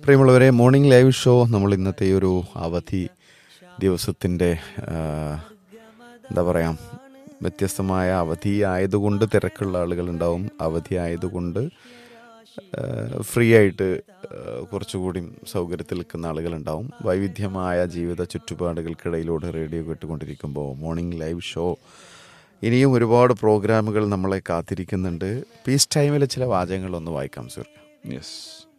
പ്രിയമുള്ളവരെ morning live show നമ്മൾ ഇന്നത്തെ ഈ ഒരു അവധി ദിവസത്തിൻ്റെ എന്താ പറയുക വ്യത്യസ്തമായ അവധി ആയതുകൊണ്ട് തിരക്കുള്ള ആളുകളുണ്ടാവും അവധി ആയതുകൊണ്ട് ഫ്രീ ആയിട്ട് ആ, കുറച്ചുകൂടി സൗകര്യത്തിൽ നിൽക്കുന്ന ആളുകളുണ്ടാവും വൈവിധ്യമായ ജീവിത ചുറ്റുപാടുകൾക്കിടയിലൂടെ റേഡിയോ കേട്ടുകൊണ്ടിരിക്കുമ്പോൾ മോർണിംഗ് ലൈവ് ഷോ ഇനിയും ഒരുപാട് പ്രോഗ്രാമുകൾ നമ്മളെ കാത്തിരിക്കുന്നുണ്ട് പീസ് ടൈമിലെ ചില വാചകങ്ങളൊന്ന് വായിക്കാം സർ യെസ്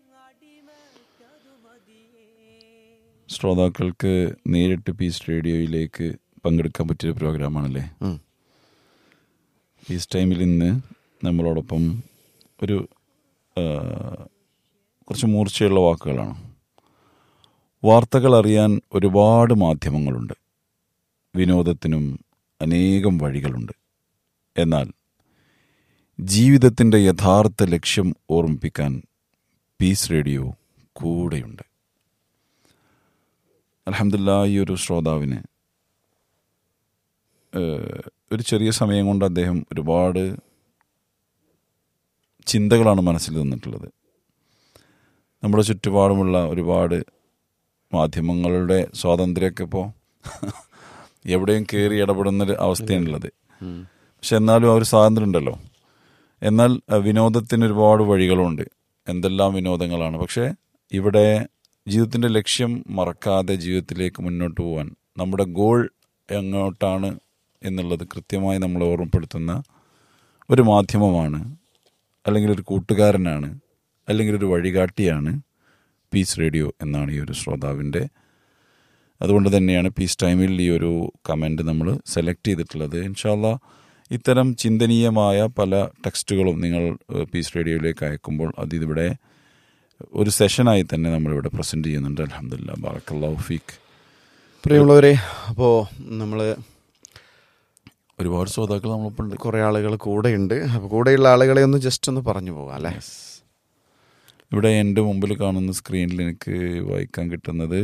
ശ്രോതാക്കൾക്ക് നേരിട്ട് പീസ് റേഡിയോയിലേക്ക് പങ്കെടുക്കാൻ പറ്റിയ പ്രോഗ്രാമാണല്ലേ ഉം. പീസ് ടൈമിൽ ഇന്ന് നമ്മളോടൊപ്പം ഒരു ആ, കുറച്ച് മൂർച്ചയുള്ള വാക്കുകളാണ് വാർത്തകൾ അറിയാൻ ഒരുപാട് മാധ്യമങ്ങളുണ്ട് വിനോദത്തിനും അനേകം വഴികളുണ്ട് എന്നാൽ ജീവിതത്തിൻ്റെ യഥാർത്ഥ ലക്ഷ്യം ഓർമ്മിപ്പിക്കാൻ പീസ് റേഡിയോ കൂടെയുണ്ട് അലഹമില്ല ഈ ഒരു ശ്രോതാവിന് ഏഹ്, ഒരു ചെറിയ സമയം കൊണ്ട് അദ്ദേഹം ഒരുപാട് ചിന്തകളാണ് മനസ്സിൽ തന്നിട്ടുള്ളത് നമ്മുടെ ചുറ്റുപാടുമുള്ള ഒരുപാട് മാധ്യമങ്ങളുടെ സ്വാതന്ത്ര്യമൊക്കെ ഇപ്പോൾ എവിടെയും കയറി ഇടപെടുന്നൊരു അവസ്ഥയാണുള്ളത് പക്ഷെ എന്നാലും ആ ഒരു സ്വാതന്ത്ര്യം ഉണ്ടല്ലോ എന്നാൽ അഹ്, വിനോദത്തിന് ഒരുപാട് വഴികളുണ്ട് എന്തെല്ലാം വിനോദങ്ങളാണ് പക്ഷേ ഇവിടെ ജീവിതത്തിൻ്റെ ലക്ഷ്യം മറക്കാതെ ജീവിതത്തിലേക്ക് മുന്നോട്ട് പോകാൻ നമ്മുടെ ഗോൾ എങ്ങോട്ടാണ് എന്നുള്ളത് കൃത്യമായി നമ്മളെ ഓർമ്മപ്പെടുത്തുന്ന ഒരു മാധ്യമമാണ് അല്ലെങ്കിൽ ഒരു കൂട്ടുകാരനാണ് അല്ലെങ്കിൽ ഒരു വഴികാട്ടിയാണ് പീസ് റേഡിയോ എന്നാണ് ഈ ഒരു ശ്രോതാവിൻ്റെ അതുകൊണ്ട് തന്നെയാണ് പീസ് ടൈമിൽ ഈ ഒരു കമൻറ്റ് നമ്മൾ സെലക്ട് ചെയ്തിട്ടുള്ളത് ഇൻഷാല്ല ഇത്തരം ചിന്തനീയമായ പല ടെക്സ്റ്റുകളും നിങ്ങൾ ഏഹ്, പീസ് റേഡിയോയിലേക്ക് അയക്കുമ്പോൾ അത് ഇതിവിടെ ഒരു സെഷനായി തന്നെ നമ്മളിവിടെ പ്രസൻറ്റ് ചെയ്യുന്നുണ്ട് അലഹമില്ല ബാറക്കല്ലാഹു ഫീക്ക് പ്രിയമുള്ളവരെ അപ്പോൾ നമ്മൾ ഒരുപാട് ശ്രോതാക്കൾ നമ്മളൊപ്പം ഉണ്ട് കുറേ ആളുകൾ കൂടെയുണ്ട് അപ്പോൾ കൂടെയുള്ള ആളുകളെ ഒന്ന് ജസ്റ്റ് ഒന്ന് പറഞ്ഞു പോകാം അല്ലേ ഇവിടെ എൻ്റെ മുമ്പിൽ കാണുന്ന സ്ക്രീനിൽ എനിക്ക് വായിക്കാൻ കിട്ടുന്നത്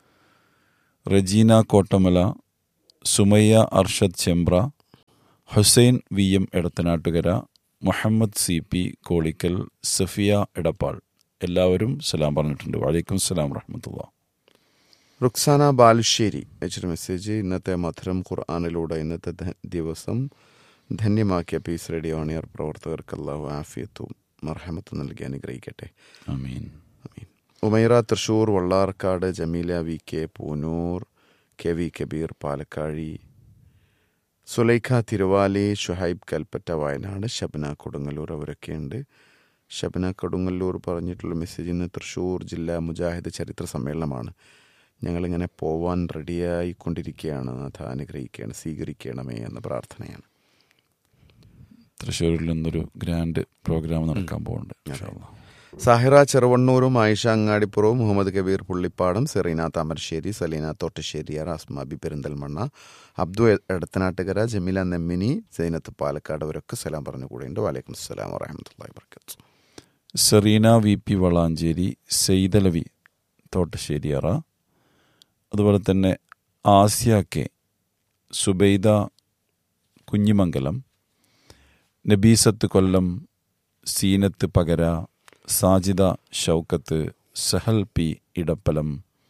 Rejeena Kottamala Sumayya Arshad Chembra Hussain V M Edathanattukara Muhammad C P Kolikkal Safiya Edappal എല്ലാവരും സലാം പറഞ്ഞിട്ടുണ്ട് വലൈക്കും സലാം റഹ്മത്തുള്ള റുക്സാന ബാലുശ്ശേരി അയച്ചൊരു മെസ്സേജ് ഇന്നത്തെ മധുരം ഖുർആാനിലൂടെ ഇന്നത്തെ ധ- ദിവസം ധന്യമാക്കിയ പീസ് റേഡിയോ അണിയർ പ്രവർത്തകർക്ക് അള്ളാഹു ആഫിയത്തും മർഹമത്തും നൽകി അനുഗ്രഹിക്കട്ടെ ആമീൻ ആമീൻ. Umaira Thrissur Vallarkkad Jameela V K Poonoor K V Kabeer Palakkazhi Sulaikha Thiruvali Shuhaib Kalpetta Wayanad Shabana Kodungallur അവരൊക്കെയുണ്ട് ഷബന കൊടുങ്ങല്ലൂർ പറഞ്ഞിട്ടുള്ള മെസ്സേജ് ഇന്ന് തൃശ്ശൂർ ജില്ലാ മുജാഹിദ് ചരിത്ര സമ്മേളനമാണ് ഞങ്ങളിങ്ങനെ പോവാൻ റെഡിയായിക്കൊണ്ടിരിക്കുകയാണ് നാഥ അനുഗ്രഹിക്കുകയാണ് സ്വീകരിക്കണമേ എന്ന പ്രാർത്ഥനയാണ് തൃശ്ശൂരിൽ നിന്നൊരു ഗ്രാൻഡ് പ്രോഗ്രാം നടക്കാൻ പോകുന്നുണ്ട് ഇൻഷാ അല്ലാ. സാഹിറ ചെറുവണ്ണൂരും ആയിഷ അങ്ങാടിപ്പുറവും മുഹമ്മദ് കബീർ പുള്ളിപ്പാടം സെറീന താമരശ്ശേരി സലീന തോട്ടശ്ശേരിയാർ അസ്മാബി പെരിന്തൽമണ്ണ അബ്ദു എടത്തനാട്ടുകര ജമീല നെമ്മിനി സൈനത്ത് പാലക്കാട് അവരൊക്കെ സലാം പറഞ്ഞു കൂടെയുണ്ട് വലൈക്കും സ്സലാം വറഹമത്തല്ലാ വർക്കത്ത് സെറീന വി പി വളാഞ്ചേരി സെയ്തലവി തോട്ടശ്ശേരിയറ അതുപോലെ തന്നെ ആസിയ കെ സുബൈദ കുഞ്ഞിമംഗലം നബീസത്ത് കൊല്ലം സീനത്ത് പകര സാജിദ ഷൗക്കത്ത് സഹൽ പി ഇടപ്പലം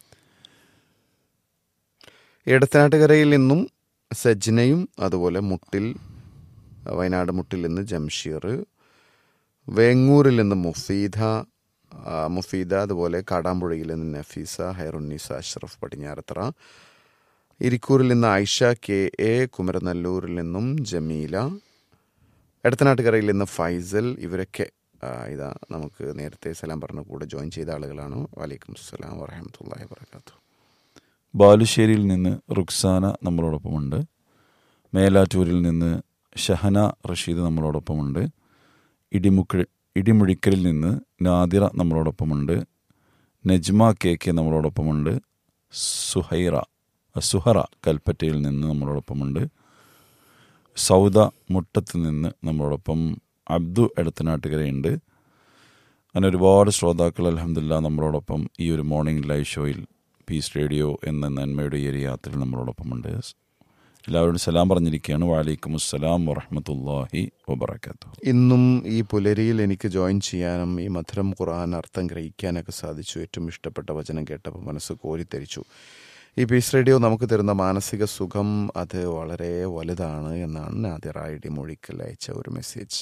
എടത്തനാട്ടുകരയിൽ നിന്നും സജ്നയും അതുപോലെ മുട്ടിൽ വയനാട് മുട്ടിൽ നിന്ന് ജംഷീർ വേങ്ങൂരിൽ നിന്ന് മുഫീദ ആ, മുഫീദ അതുപോലെ കാടാമ്പുഴയിൽ നിന്ന് നഫീസ ഹൈറുന്നീസ അഷ്റഫ് പടിഞ്ഞാറത്തറ ഇരിക്കൂരിൽ നിന്ന് ആയിഷ കെ എ കുമരനല്ലൂരിൽ നിന്നും ജമീല എടത്തനാട്ടുകരയിൽ നിന്ന് ഫൈസൽ ഇവരൊക്കെ ആ, ഇതാ നമുക്ക് നേരത്തെ സലാം പറഞ്ഞ കൂടെ ജോയിൻ ചെയ്ത ആളുകളാണ് വലൈക്കും അസ്സലാം വറഹമത്തല്ലാ വർക്കാത്തു ബാലുശ്ശേരിയിൽ നിന്ന് റുക്സാന നമ്മളോടൊപ്പമുണ്ട് മേലാറ്റൂരിൽ നിന്ന് ഷഹന റഷീദ് നമ്മളോടൊപ്പമുണ്ട് ഇടിമുക്ക ഇടിമുഴിക്കലിൽ നിന്ന് നാദിറ നമ്മളോടൊപ്പമുണ്ട് നജ്മ കെ കെ നമ്മളോടൊപ്പമുണ്ട് സുഹൈറ സുഹറ കൽപ്പറ്റയിൽ നിന്ന് നമ്മളോടൊപ്പമുണ്ട് സൗദ മുട്ടത്ത് നിന്ന് നമ്മളോടൊപ്പം അബ്ദു എടത്തനാട്ടുകരയുണ്ട് അങ്ങനെ ഒരുപാട് ശ്രോതാക്കൾ അലഹമില്ല നമ്മളോടൊപ്പം ഈ ഒരു മോർണിംഗ് ലൈവ് ഷോയിൽ പീസ് റേഡിയോ എന്ന നന്മയുടെ ഈ ഒരു യാത്രയിൽ നമ്മളോടൊപ്പമുണ്ട് എല്ലാവരോടും സലാം പറഞ്ഞിരിക്കുകയാണ് വാലൈക്കും അസ്സലാം വറഹമത്തല്ലാഹി വബർക്കാത്തു ഇന്നും ഈ പുലരിയിൽ എനിക്ക് ജോയിൻ ചെയ്യാനും ഈ മധുരം ഖുർആൻ അർത്ഥം ഗ്രഹിക്കാനൊക്കെ സാധിച്ചു ഏറ്റവും ഇഷ്ടപ്പെട്ട വചനം കേട്ടപ്പോൾ മനസ്സ് കോരിത്തരിച്ചു ഈ പീസ് റേഡിയോ നമുക്ക് തരുന്ന മാനസിക സുഖം അത് വളരെ വലുതാണ് എന്നാണ് നാദിർ ഐ മൊഴിക്കൽ അയച്ച ഒരു മെസ്സേജ്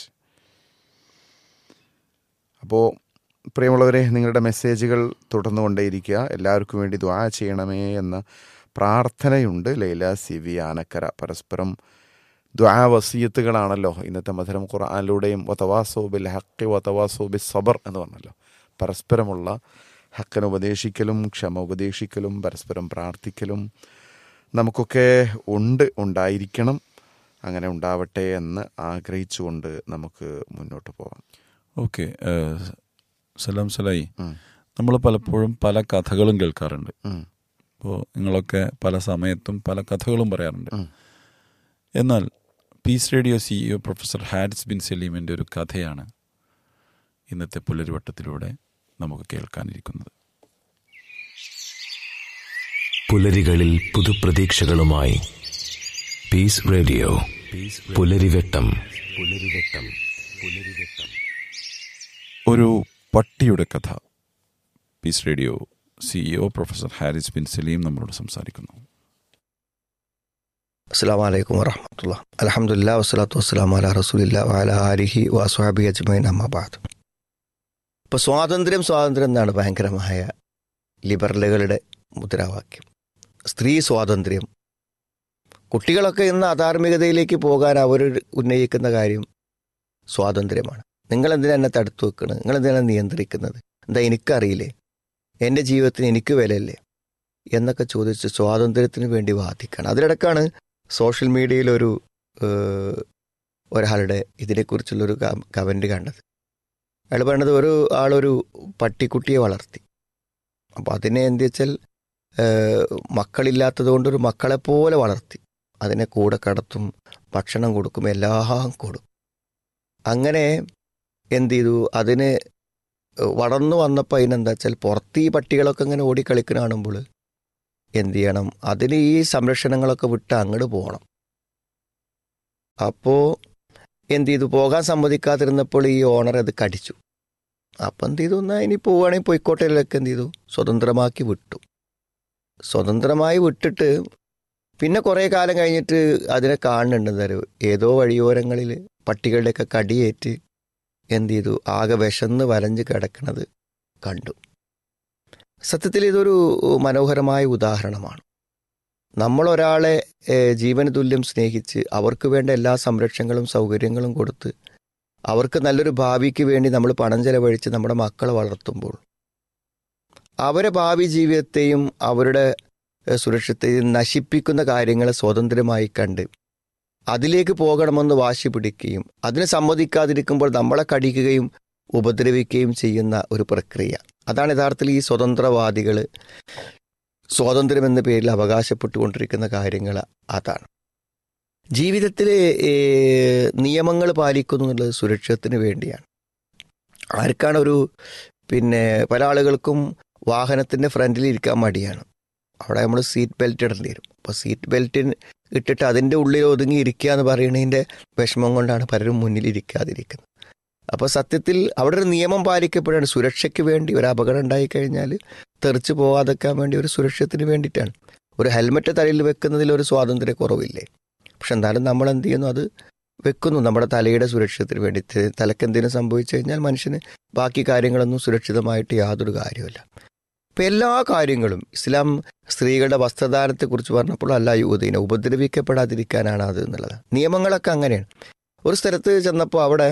അപ്പോൾ പ്രിയമുള്ളവരെ നിങ്ങളുടെ മെസ്സേജുകൾ തുടർന്നുകൊണ്ടേയിരിക്കുക എല്ലാവർക്കും വേണ്ടി ദ്വാ ചെയ്യണമേ എന്ന പ്രാർത്ഥനയുണ്ട് ലൈല സി വി ആനക്കര പരസ്പരം ദ്വാ വസീയത്തുകളാണല്ലോ ഇന്നത്തെ മധുരം ഖുർആാനിലൂടെയും വതവാസോബിൽ ഹക്കി വതവാസോബി സബർ എന്ന് പറഞ്ഞല്ലോ പരസ്പരമുള്ള ഹക്കന് ഉപദേശിക്കലും ക്ഷമ ഉപദേശിക്കലും പരസ്പരം പ്രാർത്ഥിക്കലും നമുക്കൊക്കെ ഉണ്ട് ഉണ്ടായിരിക്കണം അങ്ങനെ ഉണ്ടാവട്ടെ എന്ന് ആഗ്രഹിച്ചുകൊണ്ട് നമുക്ക് മുന്നോട്ട് പോവാം ഓക്കെ സലാം സലായി ഉം. നമ്മൾ പലപ്പോഴും പല കഥകളും കേൾക്കാറുണ്ട് ഉം. അപ്പോൾ നിങ്ങളൊക്കെ പല സമയത്തും പല കഥകളും പറയാറുണ്ട് ഉം. എന്നാൽ peace radio CEO professor Haris bin സലീമിൻ്റെ ഒരു കഥയാണ് ഇന്നത്തെ പുലരിവട്ടത്തിലൂടെ നമുക്ക് കേൾക്കാനിരിക്കുന്നത് പുലരികളിൽ പുതുപ്രതീക്ഷകളുമായി പീസ് റേഡിയോ പുലരിവെട്ടം പുലരിവെട്ടം പുലരിവെട്ടം ഒരു പട്ടിയുടെ കഥ peace radio CEO professor Haris bin Saleem നമ്മളോട് സംസാരിക്കുന്നു അസ്സാം വലൈക്കും വറഹമത്തുള്ള അലഹമുല്ല വസ്സലാത്തു വസ്സലാം അല റസൂലില്ല വാല ആലിഹി വാസ്വാബി അജ്മൈൻ അമ്മബാദ് ഇപ്പോൾ സ്വാതന്ത്ര്യം സ്വാതന്ത്ര്യം എന്നാണ് ഭയങ്കരമായ ലിബറലുകളുടെ മുദ്രാവാക്യം സ്ത്രീ സ്വാതന്ത്ര്യം കുട്ടികളൊക്കെ ഇന്ന് അധാർമികതയിലേക്ക് പോകാൻ അവർ ഉന്നയിക്കുന്ന കാര്യം സ്വാതന്ത്ര്യമാണ് നിങ്ങൾ എന്തിനാ എന്നെ തടുത്തു വെക്കുന്നത് നിങ്ങൾ എന്തിനാ നിയന്ത്രിക്കുന്നത് എന്താ എനിക്കറിയില്ലേ എൻ്റെ ജീവിതത്തിന് എനിക്ക് വിലയില്ലേ എന്നൊക്കെ ചോദിച്ച് സ്വാതന്ത്ര്യത്തിന് വേണ്ടി വാദിക്കണം അതിലിടക്കാണ് സോഷ്യൽ മീഡിയയിൽ ഒരു ഏഹ്, ഒരാളുടെ ഇതിനെക്കുറിച്ചുള്ളൊരു കമൻറ്റ് കണ്ടത് അയാൾ പറഞ്ഞത് ഒരു ആളൊരു പട്ടിക്കുട്ടിയെ വളർത്തി അപ്പോൾ അതിനെ എന്ത് വെച്ചാൽ ഏഹ്, മക്കളില്ലാത്തത് കൊണ്ടൊരു മക്കളെപ്പോലെ വളർത്തി അതിനെ കൂടെ കടത്തും ഭക്ഷണം കൊടുക്കും എല്ലാം കൊടുക്കും അങ്ങനെ എന്ത് ചെയ്തു അതിന് വളർന്നു വന്നപ്പോൾ അതിനെന്താ വെച്ചാൽ പുറത്ത് ഈ പട്ടികളൊക്കെ ഇങ്ങനെ ഓടിക്കളിക്കുന്ന കാണുമ്പോൾ എന്ത് ചെയ്യണം അതിന് ഈ സംരക്ഷണങ്ങളൊക്കെ വിട്ട് അങ്ങോട്ട് പോകണം അപ്പോൾ എന്ത് ചെയ്തു പോകാൻ സമ്മതിക്കാതിരുന്നപ്പോൾ ഈ ഓണർ അത് കടിച്ചു അപ്പം എന്ത് ചെയ്തു എന്നാൽ ഇനി പോവുകയാണെങ്കിൽ പൊയ്ക്കോട്ടയിലൊക്കെ എന്ത് ചെയ്തു സ്വതന്ത്രമാക്കി വിട്ടു സ്വതന്ത്രമായി വിട്ടിട്ട് പിന്നെ കുറേ കാലം കഴിഞ്ഞിട്ട് അതിനെ കാണുന്നുണ്ട് എന്തായാലും ഏതോ വഴിയോരങ്ങളിൽ പട്ടികളുടെയൊക്കെ കടിയേറ്റ് എന്ത് ചെയ്തു ആകെ വിശന്ന് വലഞ്ഞ് കിടക്കണത് കണ്ടു സത്യത്തിൽ ഇതൊരു മനോഹരമായ ഉദാഹരണമാണ് നമ്മൾ ഒരാളെ ഏഹ്, ജീവന് തുല്യം സ്നേഹിച്ച് അവർക്ക് വേണ്ട എല്ലാ സംരക്ഷണങ്ങളും സൗകര്യങ്ങളും കൊടുത്ത് അവർക്ക് നല്ലൊരു ഭാവിക്ക് വേണ്ടി നമ്മൾ പണം ചെലവഴിച്ച് നമ്മുടെ മക്കളെ വളർത്തുമ്പോൾ അവരെ ഭാവി ജീവിതത്തെയും അവരുടെ ഏഹ്, സുരക്ഷത്തെയും നശിപ്പിക്കുന്ന കാര്യങ്ങളെ സ്വതന്ത്രമായി കണ്ട് അതിലേക്ക് പോകണമെന്ന് വാശി പിടിക്കുകയും അതിന് സമ്മതിക്കാതിരിക്കുമ്പോൾ നമ്മളെ കടിക്കുകയും ഉപദ്രവിക്കുകയും ചെയ്യുന്ന ഒരു പ്രക്രിയ അതാണ് യഥാർത്ഥത്തിൽ ഈ സ്വതന്ത്രവാദികൾ സ്വാതന്ത്ര്യം എന്ന പേരിൽ അവകാശപ്പെട്ടുകൊണ്ടിരിക്കുന്ന കാര്യങ്ങൾ അതാണ് ജീവിതത്തിൽ നിയമങ്ങൾ പാലിക്കുന്നു എന്നുള്ളത് സുരക്ഷത്തിന് വേണ്ടിയാണ് ആർക്കാണ് ഒരു പിന്നെ പല ആളുകൾക്കും വാഹനത്തിൻ്റെ ഫ്രണ്ടിൽ ഇരിക്കാൻ മടിയാണ് അവിടെ നമ്മൾ സീറ്റ് ബെൽറ്റ് ഇടേണ്ടി വരും അപ്പോൾ സീറ്റ് ബെൽറ്റ് ഇട്ടിട്ട് അതിൻ്റെ ഉള്ളിൽ ഒതുങ്ങി ഇരിക്കുക എന്ന് പറയുന്നതിൻ്റെ വിഷമം കൊണ്ടാണ് പലരും മുന്നിൽ ഇരിക്കാതിരിക്കുന്നത് അപ്പോൾ സത്യത്തിൽ അവിടെ ഒരു നിയമം പാലിക്കപ്പെടാണ് സുരക്ഷയ്ക്ക് വേണ്ടി ഒരു അപകടം ഉണ്ടായിക്കഴിഞ്ഞാൽ തെറിച്ച് പോവാതെക്കാൻ വേണ്ടി ഒരു സുരക്ഷത്തിന് വേണ്ടിയിട്ടാണ് ഒരു ഹെൽമെറ്റ് തലയിൽ വെക്കുന്നതിൽ ഒരു സ്വാതന്ത്ര്യക്കുറവില്ലേ പക്ഷെ എന്നാലും നമ്മൾ എന്ത് ചെയ്യുന്നു അത് വെക്കുന്നു നമ്മുടെ തലയുടെ സുരക്ഷത്തിന് വേണ്ടി ത- തലക്ക് എന്തെങ്കിലും സംഭവിച്ചു കഴിഞ്ഞാൽ മനുഷ്യന് ബാക്കി കാര്യങ്ങളൊന്നും സുരക്ഷിതമായിട്ട് യാതൊരു കാര്യമില്ല ഇപ്പം എല്ലാ കാര്യങ്ങളും ഇസ്ലാം സ്ത്രീകളുടെ വസ്ത്രധാരണത്തെക്കുറിച്ച് പറഞ്ഞപ്പോൾ അല്ല യുവതീനെ ഉപദ്രവിക്കപ്പെടാതിരിക്കാനാണ് അത് എന്നുള്ളത് നിയമങ്ങളൊക്കെ അങ്ങനെയാണ് ഒരു സ്ഥലത്ത് ചെന്നപ്പോൾ അവിടെ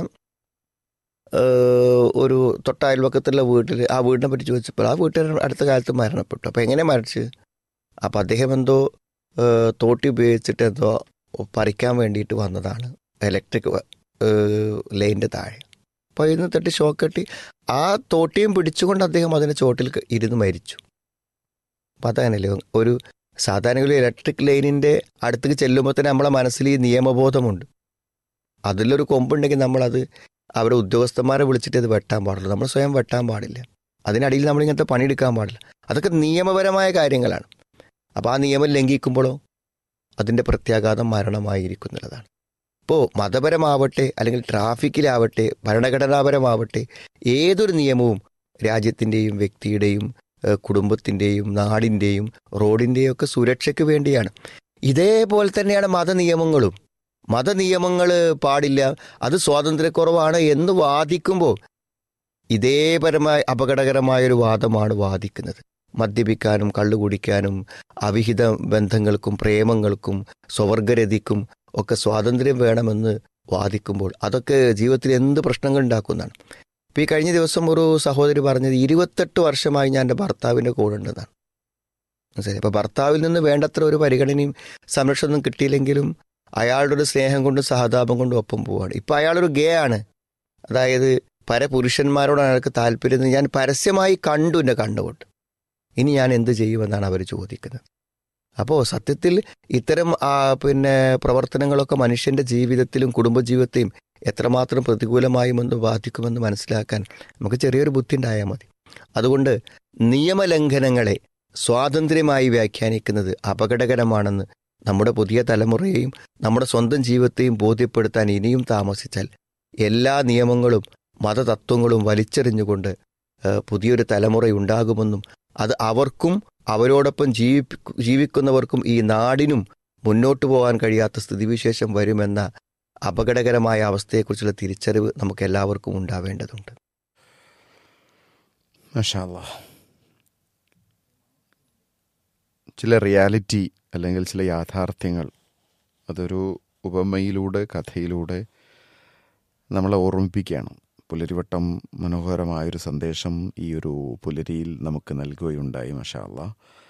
ഏഹ്, ഒരു തൊട്ടയൽവക്കത്തുള്ള വീട്ടിൽ ആ വീടിനെ പറ്റി ചോദിച്ചപ്പോൾ ആ വീട്ടുകാരൻ അടുത്ത കാലത്ത് മരണപ്പെട്ടു അപ്പോൾ എങ്ങനെ മരിച്ച് അപ്പം അദ്ദേഹം എന്തോ ഏഹ്, തോട്ടി ഉപയോഗിച്ചിട്ട് എന്തോ പറിക്കാൻ വേണ്ടിയിട്ട് വന്നതാണ് ഇലക്ട്രിക് ലൈനിൻ്റെ താഴെ അപ്പോൾ ഇതിന് തട്ടി ഷോക്ക് കെട്ടി ആ തോട്ടിയും പിടിച്ചുകൊണ്ട് അദ്ദേഹം അതിൻ്റെ ചോട്ടിൽ ക- ഇരുന്ന് മരിച്ചു അപ്പം അതങ്ങനെയല്ലേ ഒരു സാധാരണ ഒരു ഇലക്ട്രിക് ലൈനിൻ്റെ അടുത്തേക്ക് ചെല്ലുമ്പോൾ തന്നെ നമ്മളെ മനസ്സിൽ ഈ നിയമബോധമുണ്ട് അതിലൊരു കൊമ്പുണ്ടെങ്കിൽ നമ്മളത് അവരെ ഉദ്യോഗസ്ഥന്മാരെ വിളിച്ചിട്ട് അത് വെട്ടാൻ പാടില്ല നമ്മൾ സ്വയം വെട്ടാൻ പാടില്ല അതിനടിയിൽ നമ്മൾ ഇങ്ങനത്തെ പണിയെടുക്കാൻ പാടില്ല അതൊക്കെ നിയമപരമായ കാര്യങ്ങളാണ് അപ്പോൾ ആ നിയമം ലംഘിക്കുമ്പോഴോ അതിൻ്റെ പ്രത്യാഘാതം മരണമായിരിക്കുന്നുള്ളതാണ് ഇപ്പോൾ മതപരമാവട്ടെ അല്ലെങ്കിൽ ട്രാഫിക്കിലാവട്ടെ ഭരണഘടനാപരമാവട്ടെ ഏതൊരു നിയമവും രാജ്യത്തിൻ്റെയും വ്യക്തിയുടെയും ഏഹ്, കുടുംബത്തിൻ്റെയും നാടിൻ്റെയും റോഡിൻ്റെയും ഒക്കെ സുരക്ഷയ്ക്ക് വേണ്ടിയാണ് ഇതേപോലെ തന്നെയാണ് മതനിയമങ്ങളും മതനിയമങ്ങൾ പാടില്ല അത് സ്വാതന്ത്ര്യക്കുറവാണ് എന്ന് വാദിക്കുമ്പോൾ ഇതേപരമായ അപകടകരമായൊരു വാദമാണ് വാദിക്കുന്നത് മദ്യപിക്കാനും കള്ളു കുടിക്കാനും അവിഹിത ബന്ധങ്ങൾക്കും പ്രേമങ്ങൾക്കും സ്വവർഗരതിക്കും ഒക്കെ സ്വാതന്ത്ര്യം വേണമെന്ന് വാദിക്കുമ്പോൾ അതൊക്കെ ജീവിതത്തിൽ എന്ത് പ്രശ്നങ്ങൾ ഉണ്ടാക്കുന്നതാണ് ഇപ്പം ഈ കഴിഞ്ഞ ദിവസം ഒരു സഹോദരി പറഞ്ഞത് ഇരുപത്തെട്ട് വർഷമായി ഞാൻ എൻ്റെ ഭർത്താവിൻ്റെ കൂടെ ഉണ്ടെന്നാണ് മനസ്സിലായി അപ്പോൾ ഭർത്താവിൽ നിന്ന് വേണ്ടത്ര ഒരു പരിഗണനയും സംരക്ഷണവും കിട്ടിയില്ലെങ്കിലും അയാളുടെ ഒരു സ്നേഹം കൊണ്ടും സഹതാപം കൊണ്ടും ഒപ്പം പോവാണ് ഇപ്പം അയാളൊരു ഗേ ആണ് അതായത് പരപുരുഷന്മാരോടാണ് അയാൾക്ക് താല്പര്യം എന്ന് ഞാൻ പരസ്യമായി കണ്ടു എൻ്റെ കണ്ണുകൊണ്ട് ഇനി ഞാൻ എന്ത് ചെയ്യുമെന്നാണ് അവർ ചോദിക്കുന്നത് അപ്പോൾ സത്യത്തിൽ ഇത്തരം ആ, പിന്നെ പ്രവർത്തനങ്ങളൊക്കെ മനുഷ്യൻ്റെ ജീവിതത്തിലും കുടുംബജീവിതത്തെയും എത്രമാത്രം പ്രതികൂലമായുമെന്ന് ബാധിക്കുമെന്ന് മനസ്സിലാക്കാൻ നമുക്ക് ചെറിയൊരു ബുദ്ധി ഉണ്ടായാൽ മതി അതുകൊണ്ട് നിയമലംഘനങ്ങളെ സ്വാതന്ത്ര്യമായി വ്യാഖ്യാനിക്കുന്നത് അപകടകരമാണെന്ന് നമ്മുടെ പുതിയ തലമുറയെയും നമ്മുടെ സ്വന്തം ജീവിതത്തെയും ബോധ്യപ്പെടുത്താൻ ഇനിയും താമസിച്ചാൽ എല്ലാ നിയമങ്ങളും മതതത്വങ്ങളും വലിച്ചെറിഞ്ഞുകൊണ്ട് ഏഹ്, പുതിയൊരു തലമുറയുണ്ടാകുമെന്നും അത് അവർക്കും അവരോടൊപ്പം ജീവി ജീവിക്കുന്നവർക്കും ഈ നാടിനും മുന്നോട്ട് പോകാൻ കഴിയാത്ത സ്ഥിതിവിശേഷം വരുമെന്ന അപകടകരമായ അവസ്ഥയെക്കുറിച്ചുള്ള തിരിച്ചറിവ് നമുക്ക് എല്ലാവർക്കും ഉണ്ടാവേണ്ടതുണ്ട് മഷാല്ല ചില റിയാലിറ്റി അല്ലെങ്കിൽ ചില യാഥാർത്ഥ്യങ്ങൾ അതൊരു ഉപമയിലൂടെ കഥയിലൂടെ നമ്മളെ ഓർമ്മിപ്പിക്കുകയാണ് പുലരിവട്ടം മനോഹരമായൊരു സന്ദേശം ഈ ഒരു പുലരിയിൽ നമുക്ക് നൽകുകയുണ്ടായി മഷാല്ല